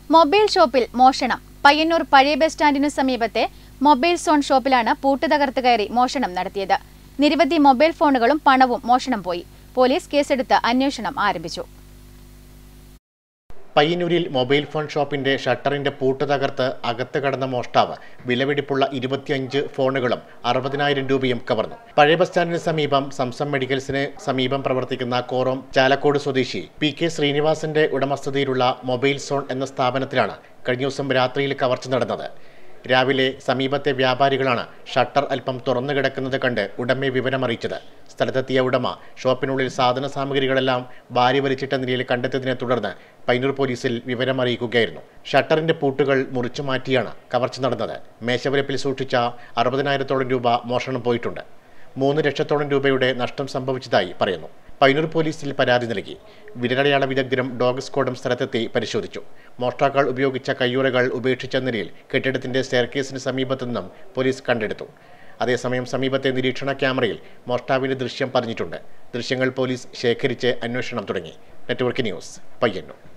mobile ഷോപ്പിൽ മോഷണം പയ്യന്നൂർ പഴയ ബസ് സ്റ്റാൻഡിനു സമീപത്തെ മൊബൈൽ സോൺ ഷോപ്പിലാണ് പൂട്ട് തകർത്ത് കയറി മോഷണം നടത്തിയത് നിരവധി മൊബൈൽ ഫോണുകളും പണവും മോഷണം പോയി പോലീസ് കേസെടുത്ത് അന്വേഷണം ആരംഭിച്ചു പയ്യന്നൂരിൽ മൊബൈൽ ഫോൺ ഷോപ്പിന്റെ ഷട്ടറിന്റെ പൂട്ട് തകർത്ത് അകത്ത് കടന്ന മോഷ്ടാവ് വിലപിടിപ്പുള്ള ഇരുപത്തിയഞ്ച് ഫോണുകളും അറുപതിനായിരം രൂപയും കവർന്നു പഴയ ബസ് സ്റ്റാൻഡിന് സമീപം സംസം മെഡിക്കൽസിന് സമീപം പ്രവർത്തിക്കുന്ന കോറോം ചാലക്കോട് സ്വദേശി പി കെ ശ്രീനിവാസന്റെ ഉടമസ്ഥതയിലുള്ള മൊബൈൽ സോൺ എന്ന സ്ഥാപനത്തിലാണ് കഴിഞ്ഞ ദിവസം രാത്രിയിൽ കവർച്ച നടന്നത് രാവിലെ സമീപത്തെ വ്യാപാരികളാണ് ഷട്ടർ അല്പം തുറന്നു കിടക്കുന്നത് കണ്ട് ഉടമയെ വിവരമറിയിച്ചത് സ്ഥലത്തെത്തിയ ഉടമ ഷോപ്പിനുള്ളിൽ സാധന സാമഗ്രികളെല്ലാം വാരി വലിച്ചിട്ട നിലയിൽ കണ്ടെത്തിയതിനെ തുടർന്ന് പൈനൂർ പോലീസിൽ വിവരമറിയിക്കുകയായിരുന്നു ഷട്ടറിന്റെ പൂട്ടുകൾ മുറിച്ചു മാറ്റിയാണ് കവർച്ച നടന്നത് മേശവരപ്പിൽ സൂക്ഷിച്ച അറുപതിനായിരത്തോളം രൂപ മോഷണം പോയിട്ടുണ്ട് മൂന്ന് ലക്ഷത്തോളം രൂപയുടെ നഷ്ടം സംഭവിച്ചതായി പറയുന്നു പൈനൂർ പോലീസിൽ പരാതി നൽകി വിരലടയാള വിദഗ്ധരും ഡോഗ് സ്ക്വാഡും സ്ഥലത്തെത്തി പരിശോധിച്ചു മോഷ്ടാക്കൾ ഉപയോഗിച്ച കയ്യുറകൾ ഉപേക്ഷിച്ച നിലയിൽ കെട്ടിടത്തിന്റെ സ്റ്റെയർകേസിന് സമീപത്തു നിന്നും പോലീസ് കണ്ടെടുത്തു അതേസമയം സമീപത്തെ നിരീക്ഷണ ക്യാമറയിൽ മോഷ്ടാവിന്റെ ദൃശ്യം പതിഞ്ഞിട്ടുണ്ട് ദൃശ്യങ്ങൾ പോലീസ് ശേഖരിച്ച് അന്വേഷണം തുടങ്ങി നെറ്റ്വർക്ക് ന്യൂസ് പയ്യന്നൂർ